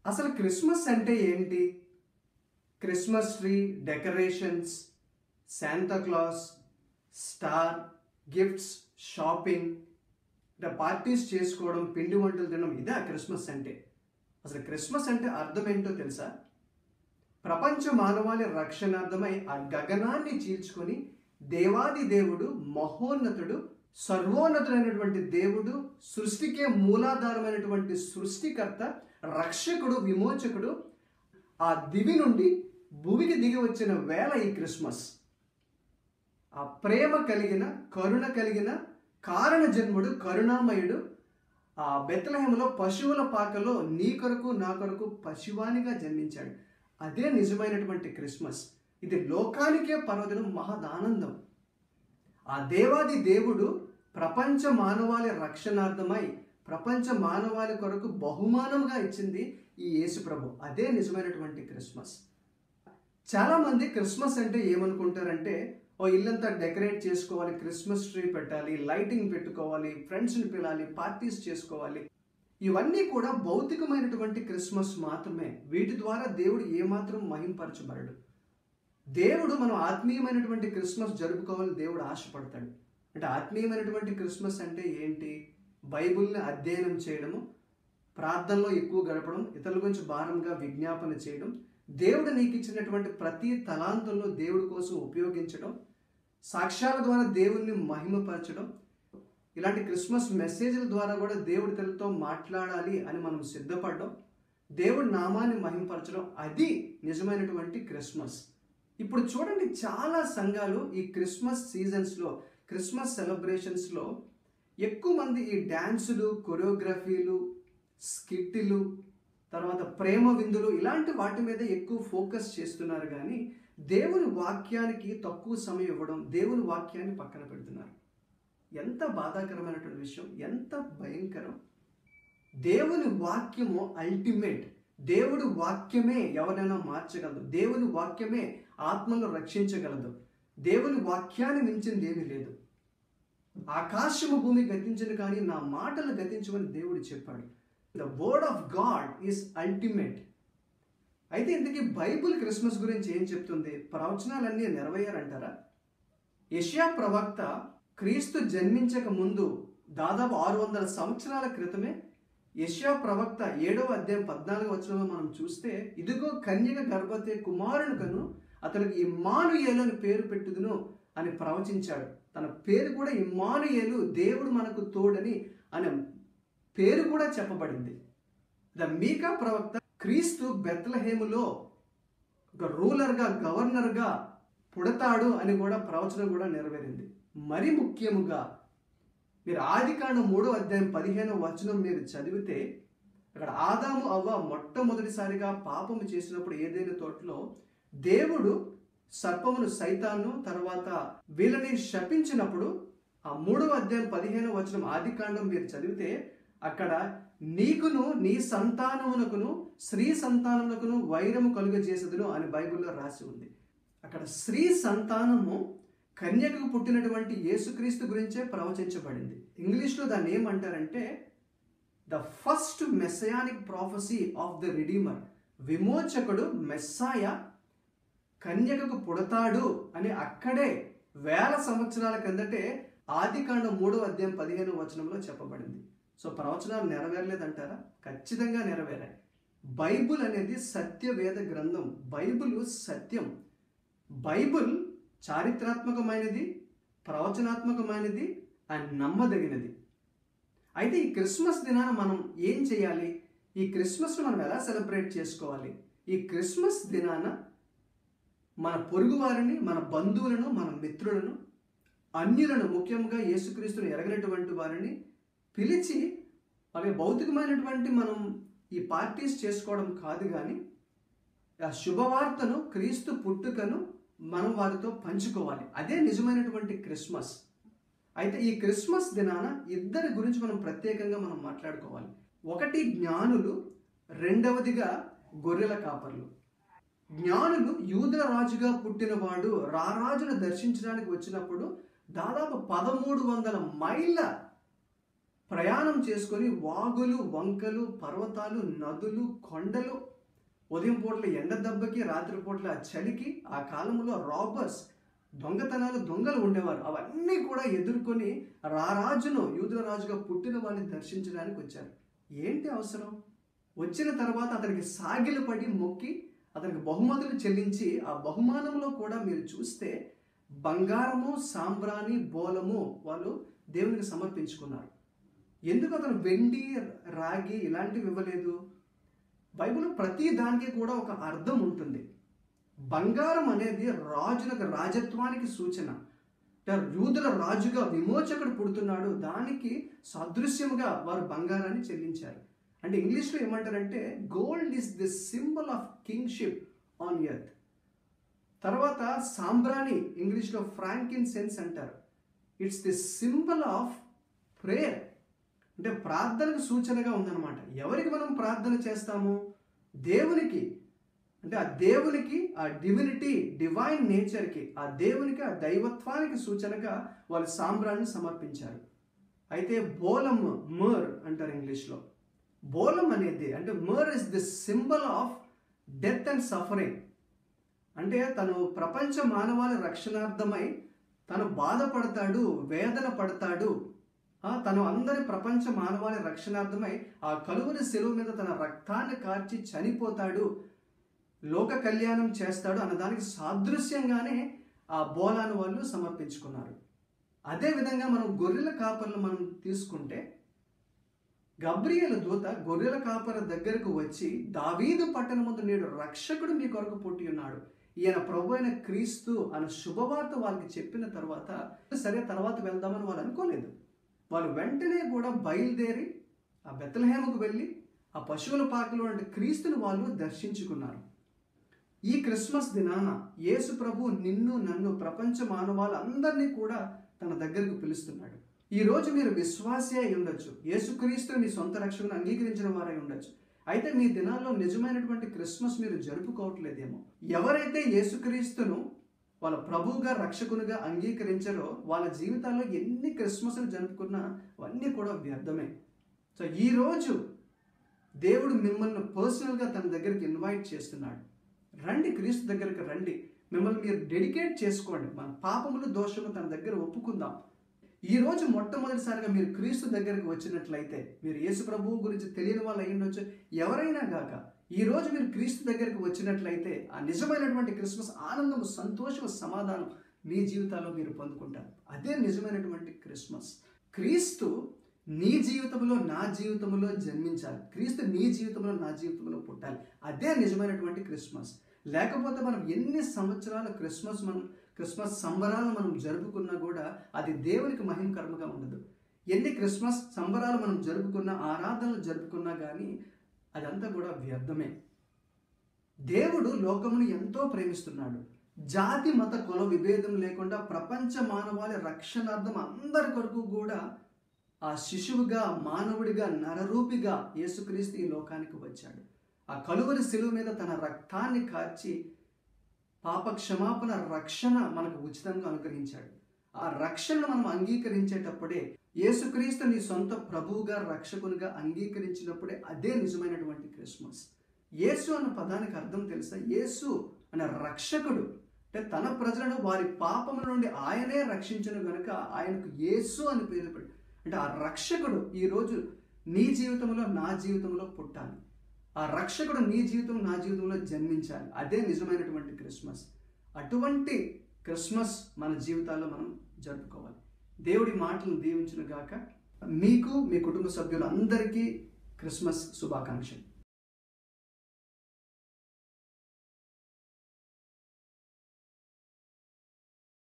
అసలు క్రిస్మస్ అంటే ఏంటి Christmas tree decorations Santa Claus star gifts shopping ఇట్లా పార్టీస్ చేసుకోవడం పిండి వంటలు తినడం ఇదే క్రిస్మస్ అంటే అసలు క్రిస్మస్ అంటే అర్థం ఏంటో తెలుసా ప్రపంచ మానవాళి రక్షణార్థమై ఆ గగనాన్ని చీల్చుకొని దేవాది దేవుడు మహోన్నతుడు సర్వోన్నతుడైనటువంటి దేవుడు సృష్టికే మూలాధారమైనటువంటి సృష్టికర్త రక్షకుడు విమోచకుడు ఆ దివి నుండి భూమికి దిగి వచ్చిన వేళ ఈ క్రిస్మస్ ఆ ప్రేమ కలిగిన కరుణ కలిగిన కారణ జన్ముడు కరుణామయుడు ఆ బెత్తలహేమలో పశువుల పాకలో నీ కొరకు నా కొరకు పశువానిగా జన్మించాడు అదే నిజమైనటువంటి క్రిస్మస్ ఇది లోకానికే పర్వదినం మహదానందం ఆ దేవాది దేవుడు ప్రపంచ మానవాళి రక్షణార్థమై ప్రపంచ మానవాళి కొరకు బహుమానంగా ఇచ్చింది ఈ యేసు ప్రభు అదే నిజమైనటువంటి క్రిస్మస్ చాలా మంది క్రిస్మస్ అంటే ఏమనుకుంటారంటే ఓ ఇల్లంతా డెకరేట్ చేసుకోవాలి క్రిస్మస్ ట్రీ పెట్టాలి లైటింగ్ పెట్టుకోవాలి ఫ్రెండ్స్ని పిలాలి పార్టీస్ చేసుకోవాలి ఇవన్నీ కూడా భౌతికమైనటువంటి క్రిస్మస్ మాత్రమే వీటి ద్వారా దేవుడు ఏమాత్రం మహింపరచబడడు దేవుడు మనం ఆత్మీయమైనటువంటి క్రిస్మస్ జరుపుకోవాలని దేవుడు ఆశపడతాడు అంటే ఆత్మీయమైనటువంటి క్రిస్మస్ అంటే ఏంటి బైబిల్ని అధ్యయనం చేయడము ప్రార్థనలో ఎక్కువ గడపడం ఇతరుల గురించి భారంగా విజ్ఞాపన చేయడం దేవుడు నీకు ఇచ్చినటువంటి ప్రతి తలాంతంలో దేవుడి కోసం ఉపయోగించడం సాక్ష్యాల ద్వారా దేవుణ్ణి మహిమపరచడం ఇలాంటి క్రిస్మస్ మెసేజ్ల ద్వారా కూడా దేవుడి తల్లితో మాట్లాడాలి అని మనం సిద్ధపడడం దేవుడి నామాన్ని మహిమపరచడం అది నిజమైనటువంటి క్రిస్మస్ ఇప్పుడు చూడండి చాలా సంఘాలు ఈ క్రిస్మస్ సీజన్స్లో క్రిస్మస్ సెలబ్రేషన్స్లో ఎక్కువ మంది ఈ డ్యాన్సులు కొరియోగ్రఫీలు స్కిట్లు తర్వాత ప్రేమ విందులు ఇలాంటి వాటి మీద ఎక్కువ ఫోకస్ చేస్తున్నారు కానీ దేవుని వాక్యానికి తక్కువ సమయం ఇవ్వడం దేవుని వాక్యాన్ని పక్కన పెడుతున్నారు ఎంత బాధాకరమైనటువంటి విషయం ఎంత భయంకరం దేవుని వాక్యము అల్టిమేట్ దేవుడి వాక్యమే ఎవరైనా మార్చగలదు దేవుని వాక్యమే ఆత్మను రక్షించగలదు దేవుని వాక్యాన్ని మించింది ఏమీ లేదు ఆకాశము భూమి గతించను కానీ నా మాటలు గతించమని దేవుడు చెప్పాడు the word of God is ultimate అయితే ఇంతకీ బైబుల్ క్రిస్మస్ గురించి ఏం చెప్తుంది ప్రవచనాలన్నీ నెరవేరారంటారా యష్యా ప్రవక్త క్రీస్తు జన్మించక ముందు దాదాపు ఆరు వందల సంవత్సరాల క్రితమే యష్యా ప్రవక్త ఏడవ అధ్యాయం పద్నాలుగు వచనంలో మనం చూస్తే ఇదిగో కన్యక గర్భవతి కుమారునికను అతనికి ఇమ్మానుయేలు అని పేరు పెట్టుదును అని ప్రవచించాడు తన పేరు కూడా ఇమ్మానుయేలు దేవుడు మనకు తోడని అనే పేరు కూడా చెప్పబడింది ద మీకా ప్రవక్త క్రీస్తు బెత్లహేములో ఒక రూలర్గా గవర్నర్గా పుడతాడు అని కూడా ప్రవచనం కూడా నెరవేరింది మరి ముఖ్యముగా మీరు ఆదికాండం మూడో అధ్యాయం పదిహేనో వచనం మీరు చదివితే అక్కడ ఆదాము అవ్వ మొట్టమొదటిసారిగా పాపము చేసినప్పుడు ఏదైనా తోటలో దేవుడు సర్పమును సైతాను తర్వాత వీళ్ళని శపించినప్పుడు ఆ మూడవ అధ్యాయం పదిహేనో వచనం ఆదికాండం మీరు చదివితే అక్కడ నీకును నీ సంతానమునకును స్త్రీ సంతానమునకును వైరము కలుగజేసదును అని బైబిల్లో రాసి ఉంది అక్కడ స్త్రీ సంతానము కన్యకకు పుట్టినటువంటి యేసుక్రీస్తు గురించే ప్రవచించబడింది ఇంగ్లీష్లో దాన్ని ఏమంటారంటే the first messianic prophecy of the redeemer విమోచకుడు మెస్సాయ కన్యకకు పుడతాడు అని అక్కడే వేల సంవత్సరాల కిందటే ఆదికాండం మూడో అధ్యాయం పదిహేను వచనంలో చెప్పబడింది సో ప్రవచనాలు నెరవేరలేదంటారా ఖచ్చితంగా నెరవేరాయి బైబుల్ అనేది సత్యవేద గ్రంథం బైబుల్ సత్యం బైబుల్ చారిత్రాత్మకమైనది ప్రవచనాత్మకమైనది అండ్ నమ్మదగినది అయితే ఈ క్రిస్మస్ దినాన మనం ఏం చేయాలి ఈ క్రిస్మస్ను మనం ఎలా సెలబ్రేట్ చేసుకోవాలి ఈ క్రిస్మస్ దినాన మన పొరుగు వారిని మన బంధువులను మన మిత్రులను అన్యులను ముఖ్యంగా యేసుక్రీస్తును ఎరగనటువంటి వారిని పిలిచి వాళ్ళకి భౌతికమైనటువంటి మనం ఈ పార్టీస్ చేసుకోవడం కాదు కానీ ఆ శుభవార్తను క్రీస్తు పుట్టుకను మనం వారితో పంచుకోవాలి అదే నిజమైనటువంటి క్రిస్మస్ అయితే ఈ క్రిస్మస్ దినాన ఇద్దరి గురించి మనం ప్రత్యేకంగా మనం మాట్లాడుకోవాలి ఒకటి జ్ఞానులు రెండవదిగా గొర్రెల కాపర్లు జ్ఞానులు యూదుల రాజుగా పుట్టినవాడు రారాజును దర్శించడానికి వచ్చినప్పుడు దాదాపు పదమూడు వందల మైళ్ళ ప్రయాణం చేసుకొని వాగులు వంకలు పర్వతాలు నదులు కొండలు ఉదయం పూటల ఎండ దెబ్బకి రాత్రి పూటల చలికి ఆ కాలంలో రాబర్స్ దొంగతనాలు దొంగలు ఉండేవారు అవన్నీ కూడా ఎదుర్కొని రారాజును యూదుల రాజుగా పుట్టిన వారిని దర్శించడానికి వచ్చారు ఏంటి అవసరం వచ్చిన తర్వాత అతనికి సాగిలు పడి మొక్కి అతనికి బహుమతులు చెల్లించి ఆ బహుమానంలో కూడా మీరు చూస్తే బంగారము సాంబ్రాణి బోలము వాళ్ళు దేవునికి సమర్పించుకున్నారు ఎందుకు అతను వెండి రాగి ఇలాంటివి ఇవ్వలేదు బైబిల్ ప్రతి దానికి కూడా ఒక అర్థం ఉంటుంది బంగారం అనేది రాజులకు రాజత్వానికి సూచన అంటే యూదుల రాజుగా విమోచకుడు పుడుతున్నాడు దానికి సాదృశ్యముగా వారు బంగారాన్ని చెల్లించారు అంటే ఇంగ్లీష్లో ఏమంటారంటే gold is the symbol of kingship on earth తర్వాత సాంబ్రాణి ఇంగ్లీష్లో ఫ్రాంకిన్ సెన్స్ అంటారు it's the symbol of prayer అంటే ప్రార్థనకు సూచనగా ఉందన్నమాట ఎవరికి మనం ప్రార్థన చేస్తాము దేవునికి అంటే ఆ దేవునికి ఆ డివినిటీ డివైన్ నేచర్కి ఆ దేవునికి ఆ దైవత్వానికి సూచనగా వాళ్ళు సాంబ్రాన్ని సమర్పించారు అయితే బోలం మర్ అంటారు ఇంగ్లీష్లో బోలం అనేది అంటే myrrh is the symbol of death and suffering అంటే తను ప్రపంచ మానవాళి రక్షణార్థమై తను బాధపడతాడు వేదన పడతాడు ఆ, తను అందరి ప్రపంచ మానవాళి రక్షణార్థమై ఆ కలువరి సెలువు మీద తన రక్తాన్ని కార్చి చనిపోతాడు లోక కళ్యాణం చేస్తాడు అన్నదానికి సాదృశ్యంగానే ఆ బోలాను వాళ్ళు సమర్పించుకున్నారు అదేవిధంగా మనం గొర్రెల కాపర్లు మనం తీసుకుంటే గబ్రియల దూత గొర్రెల కాపర దగ్గరకు వచ్చి దావీదు పట్టణ ముందు నేడు రక్షకుడు మీ కొరకు పుట్టి ఉన్నాడు ఈయన ప్రభు అయిన క్రీస్తు అనే శుభవార్త వాళ్ళకి చెప్పిన తర్వాత సరే తర్వాత వెళ్దామని వాళ్ళు అనుకోలేదు వాళ్ళు వెంటనే కూడా బయలుదేరి ఆ బెత్తలహేమకు వెళ్ళి ఆ పశువుల పాకలో అంటే క్రీస్తుని వాళ్ళు దర్శించుకున్నారు ఈ క్రిస్మస్ దినాన యేసు ప్రభు నిన్ను నన్ను ప్రపంచ మానవాళ్ళందరినీ కూడా తన దగ్గరకు పిలుస్తున్నాడు ఈ రోజు మీరు విశ్వాసే అయి ఉండొచ్చు యేసుక్రీస్తు మీ సొంత రక్షకుని అంగీకరించిన వారై ఉండొచ్చు అయితే మీ దినాల్లో నిజమైనటువంటి క్రిస్మస్ మీరు జరుపుకోవట్లేదేమో ఎవరైతే యేసుక్రీస్తును వాళ్ళ ప్రభువుగా రక్షకునిగా అంగీకరించారో వాళ్ళ జీవితాల్లో ఎన్ని క్రిస్మస్లు జరుపుకున్నా అవన్నీ కూడా వ్యర్థమే సో ఈ రోజు దేవుడు మిమ్మల్ని పర్సనల్గా తన దగ్గరికి ఇన్వైట్ చేస్తున్నాడు రండి క్రీస్తు దగ్గరికి రండి మిమ్మల్ని మీరు డెడికేట్ చేసుకోండి మన పాపములు దోషము తన దగ్గర ఒప్పుకుందాం ఈ రోజు మొట్టమొదటిసారిగా మీరు క్రీస్తు దగ్గరికి వచ్చినట్లయితే మీరు యేసు ప్రభువు గురించి తెలియని వాళ్ళు అయి ఉండొచ్చు ఎవరైనా గాక ఈ రోజు మీరు క్రీస్తు దగ్గరికి వచ్చినట్లయితే ఆ నిజమైనటువంటి క్రిస్మస్ ఆనందము సంతోషము సమాధానం మీ జీవితాల్లో మీరు పొందుకుంటారు అదే నిజమైనటువంటి క్రిస్మస్ క్రీస్తు నీ జీవితంలో నా జీవితంలో జన్మించాలి క్రీస్తు నీ జీవితంలో నా జీవితంలో పుట్టాలి అదే నిజమైనటువంటి క్రిస్మస్ లేకపోతే మనం ఎన్ని సంవత్సరాల క్రిస్మస్ మనం క్రిస్మస్ సంబరాలు మనం జరుపుకున్నా కూడా అది దేవునికి మహిమకరముగా ఉండదు ఎన్ని క్రిస్మస్ సంబరాలు మనం జరుపుకున్నా ఆరాధనలు జరుపుకున్నా కానీ అదంతా కూడా వ్యర్థమే దేవుడు లోకమును ఎంతో ప్రేమిస్తున్నాడు జాతి మత కుల విభేదం లేకుండా ప్రపంచ మానవాళి రక్షణార్థం అందరి కొరకు కూడా ఆ శిశువుగా మానవుడిగా నరరూపిగా యేసుక్రీస్తు ఈ లోకానికి వచ్చాడు ఆ కలువరి శిలువ మీద తన రక్తాన్ని కార్చి పాప క్షమాపణ రక్షణ మనకు ఉచితంగా అనుగ్రహించాడు ఆ రక్షణను మనం అంగీకరించేటప్పుడే యేసుక్రీస్తు నీ సొంత ప్రభువుగా రక్షకునిగా అంగీకరించినప్పుడే అదే నిజమైనటువంటి క్రిస్మస్ యేసు అన్న పదానికి అర్థం తెలుసా యేసు అనే రక్షకుడు అంటే తన ప్రజలను వారి పాపముల నుండి ఆయనే రక్షించను గనుక ఆయనకు యేసు అని పేరు పెట్టి అంటే ఆ రక్షకుడు ఈరోజు నీ జీవితంలో నా జీవితంలో పుట్టాలి ఆ రక్షకుడు నీ జీవితం నా జీవితంలో జన్మించాలి అదే నిజమైనటువంటి క్రిస్మస్ అటువంటి క్రిస్మస్ మన జీవితాల్లో మనం జరుపుకోవాలి దేవుడి మాటలను దీవించిన గాక మీకు మీ కుటుంబ సభ్యులందరికీ క్రిస్మస్ శుభాకాంక్షలు